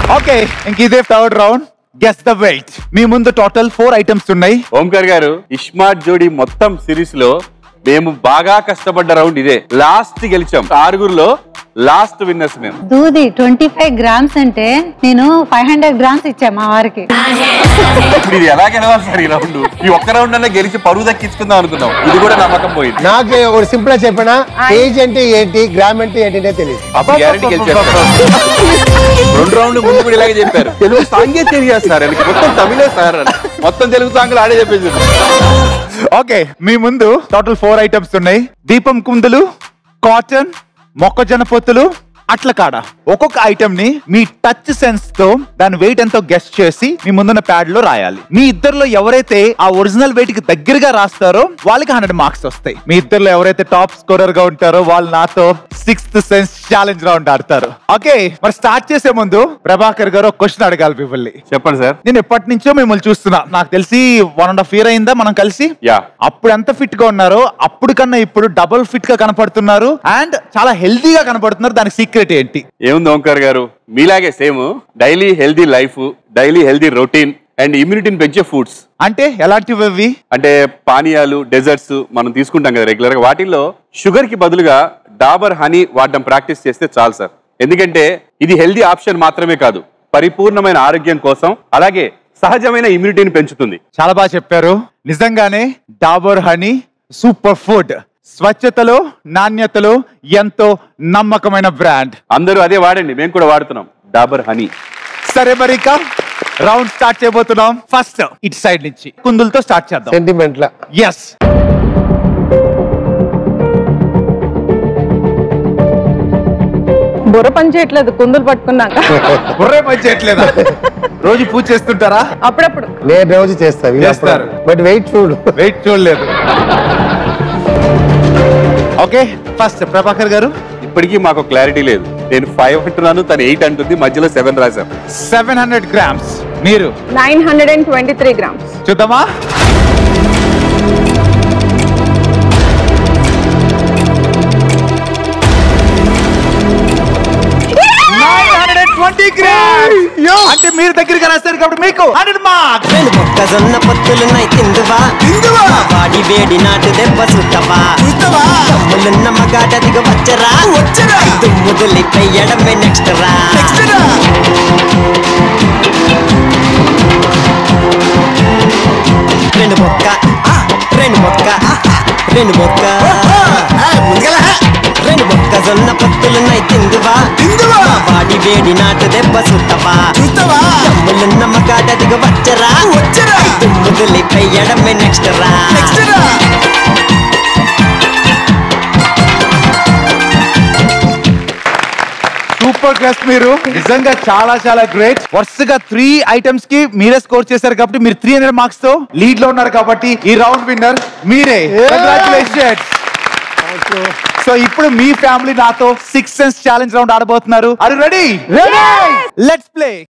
Okay ఇంక ఇదే third round guess the weight మీ ముందు టోటల్ ఫోర్ ఐటమ్స్ ఉన్నాయి ఓంకార్ గారు ఇస్మార్ట్ జోడి మొత్తం సిరీస్ లో మేము బాగా కష్టపడ్డ రౌండ్ ఇదే లాస్ట్ గెలిచాం ఆరుగురులో లాస్ట్ విన్నర్స్ మేము దూది ట్వంటీ ఫైవ్ గ్రామ్స్ అంటే నేను ఫైవ్ హండ్రెడ్ గ్రామ్స్ ఇచ్చా మా వారికి ఇప్పుడు ఇది ఎలా గెలవాలి సార్ ఈ రౌండ్ ఈ ఒక్క రౌండ్ అన్న గెలిచి పరువు దక్కించుకుందాం అనుకున్నాం ఇది కూడా నమ్మకం పోయింది నాకు ఒకటి సింపుల్ గా చెప్పినా ఏజ్ అంటే ఏంటి గ్రామ్ అంటే ఏంటంటే తెలియదు అప్పుడు గ్యారెంటీ గెలిచారు రెండు రౌండ్ ముందు కూడా ఇలాగే చెప్పారు తెలుగు సాంగే తెలియదు సార్ అని మొత్తం తమిళే సార్ అని మొత్తం తెలుగు సాంగ్లు ఆడే చెప్పేసి ఓకే మీ ముందు టోటల్ ఫోర్ ఐటమ్స్ ఉన్నాయి దీపం కుందులు కాటన్ మొక్కజొన్న పొత్తులు అట్ల కాడ ఒక్కొక్క ఐటమ్ ని మీ టచ్ సెన్స్ తో దాని వెయిట్ ఎంతో గెస్ట్ చేసి మీ ముందున్న ప్యాడ్ లో రాయాలి మీ ఇద్దరిలో ఎవరైతే ఆ ఒరిజినల్ వెయిట్ కి దగ్గరగా రాస్తారో వాళ్ళకి హండ్రెడ్ మార్క్స్ వస్తాయి మీ ఇద్దరిలో ఎవరైతే టాప్ స్కోరర్ గా ఉంటారో వాళ్ళు నాతో సిక్స్త్ సెన్స్ ఛాలెంజ్ రౌండ్ ఆడతారు ఓకే మరి స్టార్ట్ చేసే ముందు ప్రభాకర్ గారు ఒక క్వశ్చన్ అడగాలి మిమ్మల్ని చెప్పండి సార్ నేను ఎప్పటి నుంచో మిమ్మల్ని చూస్తున్నా నాకు తెలిసి వన్ అండ్ హాఫ్ ఇయర్ అయిందా మనం కలిసి యా అప్పుడు ఎంత ఫిట్ గా ఉన్నారో అప్పుడు కన్నా ఇప్పుడు డబుల్ ఫిట్ గా కనపడుతున్నారు అండ్ చాలా హెల్దీగా కనపడుతున్నారు దానికి సీక్రెట్ ఏంటి ఏముంది ఓంకార్ గారు మీలాగే same daily healthy life daily healthy routine and ఇమ్యూనిటీని పెంచే ఫుడ్స్ అంటే ఎలాంటివి అవి అంటే పానీయాలు డెజర్ట్స్ మనం తీసుకుంటాం కదా రెగ్యులర్ గా వాటిల్లో షుగర్ కి బదులుగా డాబర్ హనీ వాడడం ప్రాక్టీస్ చేస్తే చాలు సార్ ఎందుకంటే ఇది హెల్దీ ఆప్షన్ మాత్రమే కాదు పరిపూర్ణమైన ఆరోగ్యం కోసం అలాగే సహజమైన ఇమ్యూనిటీని పెంచుతుంది చాలా బాగా చెప్పారు నిజంగానే డాబర్ హనీ సూపర్ ఫుడ్ స్వచ్ఛతలో నాణ్యతలో ఎంతో నమ్మకమైన బ్రాండ్ అందరూ అదే వాడండి మేము కూడా వాడుతున్నాం డాబర్ హనీ సరే మరి ఇక రౌండ్ స్టార్ట్ చేయబోతున్నాం ఫస్ట్ ఇటు సైడ్ నుంచి కుందులతో స్టార్ట్ చేద్దాం సెంటిమెంట్ లా ఎస్ బుర్ర పని చేయట్లేదు కుందులు పట్టుకున్నాక బుర్రే పని చేయట్లేదా రోజు పూజ చేస్తుంటారా అప్పుడప్పుడు నేను రోజు చేస్తాను చేస్తారు. బట్ వెయిట్ చూడు వెయిట్ చూడలేదు ఓకే ఫస్ట్ ప్రభాకర్ గారు ఇప్పటికీ మాకు క్లారిటీ లేదు నేను ఫైవ్ అంటున్నాను తను ఎయిట్ అంటుంది మధ్యలో సెవెన్ రాశాం సెవెన్ హండ్రెడ్ గ్రామ్స్ మీరు nine hundred and twenty three grams చూద్దామా ట్వంటీ గ్రామ్స్ అంటే మీరు దగ్గరికి రాస్తారు కాబట్టి మీకు హండ్రెడ్ మార్క్స్ రెండు మొక్కజొన్న పొత్తులున్నాయి తిందువా తిందువా వాడి వేడి నాటు దెబ్బ సుట్టవా తమ్ములున్న మగాట దిగ వచ్చరా వచ్చరా దుమ్ము దులిపెయ్యడమే నెక్స్ట్ రా రెండు మొక్క రెండు మొక్క రెండు మొక్క రెండు మొక్కజొన్న పొత్తులున్నాయి తిందువా తిందువా వాడి వేడి నాటు దెబ్బ సుట్టవా తమ్ములున్న మగాట దిగ వచ్చరా వచ్చరా దుమ్ము దులిపెయ్యడమే నెక్స్ట్ రా నెక్స్ట్ రా సూపర్ గెస్ట్ మీరు నిజంగా చాలా చాలా గ్రేట్ వరుసగా త్రీ ఐటమ్స్ కి మీరే స్కోర్ చేశారు కాబట్టి మీరు త్రీ హండ్రెడ్ మార్క్స్ తో లీడ్ లో ఉన్నారు కాబట్టి ఈ రౌండ్ విన్నర్ మీరే కంగ్రాచులేషన్ సో ఇప్పుడు మీ ఫ్యామిలీ నాతో సిక్స్ సెన్స్ ఛాలెంజ్ రౌండ్ ఆడబోతున్నారు అది రెడీ లెట్స్ ప్లే